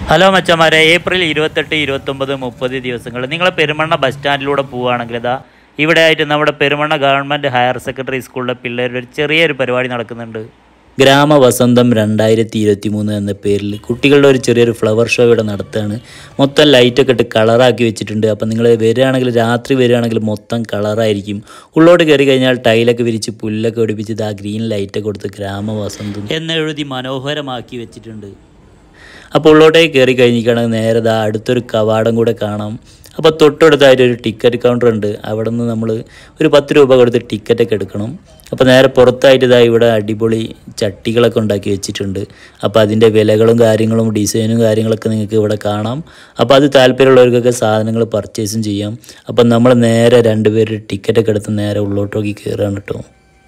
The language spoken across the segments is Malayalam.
ഹലോ മച്ചന്മാരെ ഏപ്രിൽ ഇരുപത്തെട്ട് ഇരുപത്തൊമ്പത് മുപ്പത് ദിവസങ്ങൾ നിങ്ങൾ പെരുമണ്ണ ബസ് സ്റ്റാൻഡിലൂടെ പോവുകയാണെങ്കിൽ ഇതാ ഇവിടെ ആയിട്ട് നമ്മുടെ പെരുമണ്ണ ഗവൺമെൻറ് ഹയർ സെക്കൻഡറി സ്കൂളിലെ പിള്ളേരുടെ ഒരു ചെറിയൊരു പരിപാടി നടക്കുന്നുണ്ട് ഗ്രാമവസന്തം രണ്ടായിരത്തി ഇരുപത്തി മൂന്ന് എന്ന പേരിൽ കുട്ടികളുടെ ഒരു ചെറിയൊരു ഫ്ലവർ ഷോ ഇവിടെ നടത്തുകയാണ് മൊത്തം ലൈറ്റൊക്കെ ഇട്ട് കളറാക്കി വെച്ചിട്ടുണ്ട് അപ്പം നിങ്ങൾ വരികയാണെങ്കിൽ രാത്രി വരികയാണെങ്കിൽ മൊത്തം കളറായിരിക്കും ഉള്ളോട്ട് കയറി കഴിഞ്ഞാൽ ടൈലൊക്കെ വിരിച്ച് പുല്ലൊക്കെ ഒടിപ്പിച്ച് ആ ഗ്രീൻ ലൈറ്റൊക്കെ കൊടുത്ത് ഗ്രാമവസന്തം എന്നെഴുതി മനോഹരമാക്കി വെച്ചിട്ടുണ്ട് അപ്പോൾ ഉള്ളോട്ടേക്ക് കയറി കഴിഞ്ഞിരിക്കുകയാണെങ്കിൽ നേരെ ദാ അടുത്തൊരു കവാടം കൂടെ കാണാം അപ്പോൾ തൊട്ടടുത്തായിട്ട് ഒരു ടിക്കറ്റ് കൗണ്ടർ ഉണ്ട് അവിടെ നിന്ന് നമ്മൾ ഒരു പത്ത് രൂപ കൊടുത്ത് ടിക്കറ്റൊക്കെ എടുക്കണം അപ്പോൾ നേരെ പുറത്തായിട്ട് ഇതാ ഇവിടെ അടിപൊളി ചട്ടികളൊക്കെ ഉണ്ടാക്കി വെച്ചിട്ടുണ്ട് അപ്പോൾ അതിൻ്റെ വിലകളും കാര്യങ്ങളും ഡിസൈനും കാര്യങ്ങളൊക്കെ നിങ്ങൾക്ക് ഇവിടെ കാണാം അപ്പോൾ അത് താല്പര്യമുള്ളവർക്കൊക്കെ സാധനങ്ങൾ പർച്ചേസും ചെയ്യാം അപ്പം നമ്മൾ നേരെ രണ്ടുപേര് ടിക്കറ്റൊക്കെ എടുത്ത് നേരെ ഉള്ളോട്ടോക്കി കയറുകയാണ് കേട്ടോ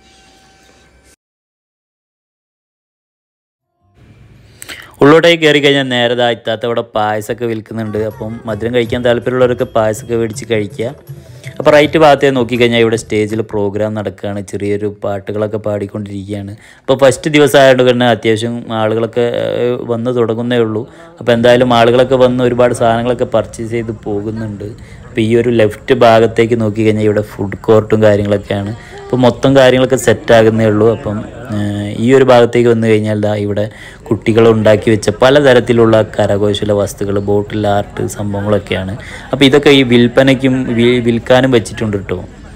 ഉള്ളോട്ടേക്ക് കയറി കഴിഞ്ഞാൽ നേരെ ദാ ഇത്താത്ത അവിടെ പായസമൊക്കെ വിൽക്കുന്നുണ്ട് അപ്പം മധുരം കഴിക്കാൻ താല്പര്യമുള്ളവരൊക്കെ പായസമൊക്കെ മേടിച്ച് കഴിക്കുക അപ്പോൾ റൈറ്റ് ഭാഗത്തേ നോക്കിക്കഴിഞ്ഞാൽ ഇവിടെ സ്റ്റേജിൽ പ്രോഗ്രാം നടക്കുകയാണ് ചെറിയൊരു പാട്ടുകളൊക്കെ പാടിക്കൊണ്ടിരിക്കുകയാണ് അപ്പോൾ ഫസ്റ്റ് ദിവസം ആയതുകൊണ്ട് തന്നെ അത്യാവശ്യം ആളുകളൊക്കെ ഏഹ്, വന്ന് തുടങ്ങുന്നേ ഉള്ളൂ അപ്പോൾ എന്തായാലും ആളുകളൊക്കെ വന്ന് ഒരുപാട് സാധനങ്ങളൊക്കെ പർച്ചേസ് ചെയ്ത് പോകുന്നുണ്ട് അപ്പോൾ ഈ ഒരു ലെഫ്റ്റ് ഭാഗത്തേക്ക് നോക്കിക്കഴിഞ്ഞാൽ ഇവിടെ ഫുഡ് കോർട്ടും കാര്യങ്ങളൊക്കെയാണ് അപ്പോൾ മൊത്തം കാര്യങ്ങളൊക്കെ സെറ്റ് ആകുന്നേ ഉള്ളൂ അപ്പം ഏഹ്, ഈ ഒരു ഭാഗത്തേക്ക് വന്നു കഴിഞ്ഞാൽ ദാ ഇവിടെ കുട്ടികൾ ഉണ്ടാക്കി വെച്ച പലതരത്തിലുള്ള കരകൗശല വസ്തുക്കൾ ബോട്ടിൽ ആർട്ട് സംഭവങ്ങളൊക്കെയാണ് അപ്പോൾ ഇതൊക്കെ ഈ വിൽപ്പനയ്ക്കും വി- വിൽക്കാനും വെച്ചിട്ടുണ്ട് കേട്ടോ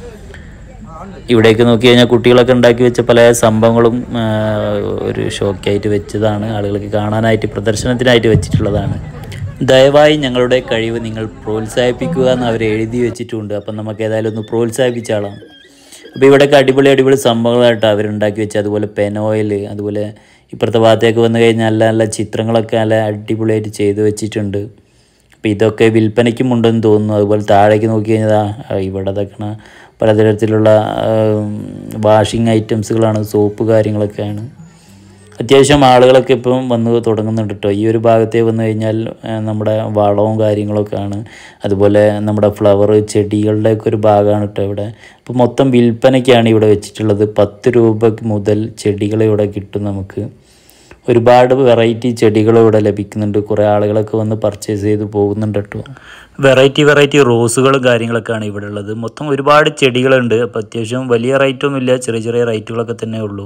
ഇവിടേക്ക് നോക്കി കഴിഞ്ഞാൽ കുട്ടികളൊക്കെ ഉണ്ടാക്കി വെച്ച പല സംഭവങ്ങളും ആ, ഒരു ഷോക്കായിട്ട് വെച്ചതാണ് ആളുകൾക്ക് കാണാനായിട്ട് പ്രദർശനത്തിനായിട്ട് വെച്ചിട്ടുള്ളതാണ് ദയവായി ഞങ്ങളുടെ കഴിവ് നിങ്ങൾ പ്രോത്സാഹിപ്പിക്കുക എന്ന് അവർ എഴുതി വെച്ചിട്ടുണ്ട് അപ്പം നമുക്ക് ഏതായാലും ഒന്ന് പ്രോത്സാഹിപ്പിച്ചാളാം അപ്പോൾ ഇവിടെയൊക്കെ അടിപൊളി അടിപൊളി സംഭവങ്ങളായിട്ട് അവരുണ്ടാക്കി വെച്ച അതുപോലെ പെനോയിൽ അതുപോലെ ഇപ്പുറത്തെ ഭാഗത്തേക്ക് വന്നു കഴിഞ്ഞാൽ നല്ല നല്ല ചിത്രങ്ങളൊക്കെ നല്ല അടിപൊളിയായിട്ട് ചെയ്തു വെച്ചിട്ടുണ്ട് അപ്പോൾ ഇതൊക്കെ വിൽപ്പനയ്ക്കും ഉണ്ടെന്ന് തോന്നുന്നു അതുപോലെ താഴേക്ക് നോക്കി കഴിഞ്ഞാൽ ദാ, ആ, ഇവിടെ ഇതൊക്കെ പലതരത്തിലുള്ള വാഷിംഗ് ഐറ്റംസുകളാണ് സോപ്പ് കാര്യങ്ങളൊക്കെയാണ് അത്യാവശ്യം ആളുകളൊക്കെ ഇപ്പം വന്ന് തുടങ്ങുന്നുണ്ട് കേട്ടോ ഈ ഒരു ഭാഗത്തേ വന്നു കഴിഞ്ഞാൽ ആ, നമ്മുടെ വളവും കാര്യങ്ങളൊക്കെയാണ് അതുപോലെ നമ്മുടെ ഫ്ലവർ ചെടികളുടെയൊക്കെ ഒരു ഭാഗമാണ് കേട്ടോ ഇവിടെ അപ്പോൾ മൊത്തം വിൽപ്പനയ്ക്കാണ് ഇവിടെ വെച്ചിട്ടുള്ളത് പത്ത് രൂപ മുതൽ ചെടികൾ ഇവിടെ കിട്ടും നമുക്ക് ഒരുപാട് വെറൈറ്റി ചെടികൾ ഇവിടെ ലഭിക്കുന്നുണ്ട് കുറേ ആളുകളൊക്കെ വന്ന് പർച്ചേസ് ചെയ്ത് പോകുന്നുണ്ട് കേട്ടോ വെറൈറ്റി വെറൈറ്റി റോസുകളും കാര്യങ്ങളൊക്കെയാണ് ഇവിടെ ഉള്ളത് മൊത്തം ഒരുപാട് ചെടികളുണ്ട് അപ്പോൾ അത്യാവശ്യം വലിയ റേറ്റൊന്നുമില്ല ചെറിയ ചെറിയ റേറ്റുകളൊക്കെ തന്നെ ഉള്ളൂ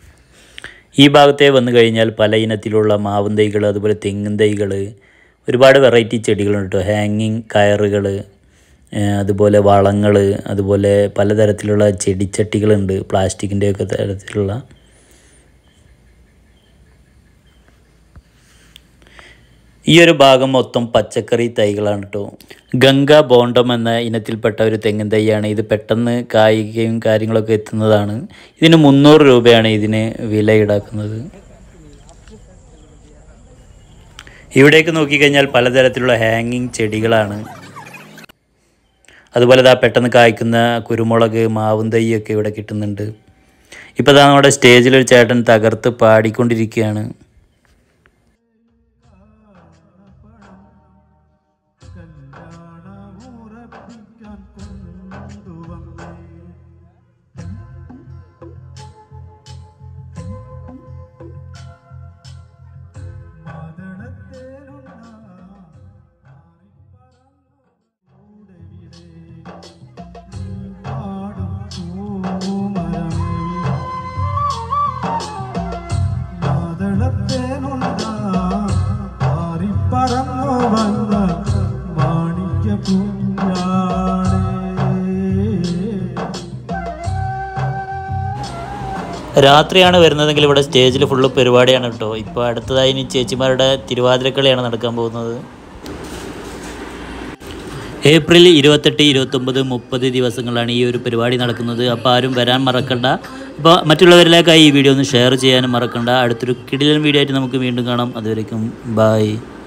ഈ ഭാഗത്തെ വന്നു കഴിഞ്ഞാൽ പല ഇനത്തിലുള്ള മാവും തൈകൾ അതുപോലെ തെങ്ങും തൈകൾ ഒരുപാട് വെറൈറ്റി ചെടികളുണ്ട് കേട്ടോ ഹാങ്ങിങ് കയറുകൾ അതുപോലെ വളങ്ങൾ അതുപോലെ പലതരത്തിലുള്ള ചെടിച്ചട്ടികളുണ്ട് പ്ലാസ്റ്റിക്കിൻ്റെയൊക്കെ തരത്തിലുള്ള ഈ ഒരു ഭാഗം മൊത്തം പച്ചക്കറി തൈകളാണ് കേട്ടോ ഗംഗ ബോണ്ടം എന്ന ഇനത്തിൽപ്പെട്ട ഒരു തെങ്ങിൻ തൈയാണ് ഇത് പെട്ടെന്ന് കായികയും കാര്യങ്ങളൊക്കെ എത്തുന്നതാണ് ഇതിന് മുന്നൂറ് രൂപയാണ് ഇതിന് വില ഈടാക്കുന്നത് ഇവിടേക്ക് നോക്കിക്കഴിഞ്ഞാൽ പലതരത്തിലുള്ള ഹാങ്ങിങ് ചെടികളാണ് അതുപോലെ ഇതാ പെട്ടെന്ന് കായ്ക്കുന്ന കുരുമുളക് മാവും തൈയൊക്കെ ഇവിടെ കിട്ടുന്നുണ്ട് ഇപ്പോൾ ഇതാ നമ്മുടെ സ്റ്റേജിൽ ഒരു ചേട്ടൻ തകർത്ത് പാടിക്കൊണ്ടിരിക്കുകയാണ് കല്യാണമുറപ്പിക്കാൻ കൊണ്ടുവന്നേ പറന്നു വന്ന മാണിക്യ കുഞ്ഞാണേ രാത്രിയാണ് വരുന്നതെങ്കിൽ ഇവിടെ സ്റ്റേജിൽ ഫുള്ള് പരിപാടിയാണ് കേട്ടോ ഇപ്പോൾ അടുത്തതായി ഇനി ചേച്ചിമാരുടെ തിരുവാതിരക്കളിയാണ് നടക്കാൻ പോകുന്നത് ഏപ്രിൽ ഇരുപത്തെട്ട് ഇരുപത്തൊമ്പത് മുപ്പത് ദിവസങ്ങളാണ് ഈ ഒരു പരിപാടി നടക്കുന്നത് അപ്പോൾ ആരും വരാൻ മറക്കണ്ട അപ്പോൾ മറ്റുള്ളവരിലേക്കായി ഈ വീഡിയോ ഒന്ന് ഷെയർ ചെയ്യാനും മറക്കണ്ട അടുത്തൊരു കിടിലൻ വീഡിയോ ആയിട്ട് നമുക്ക് വീണ്ടും കാണാം അതുവരേക്കും ബായ്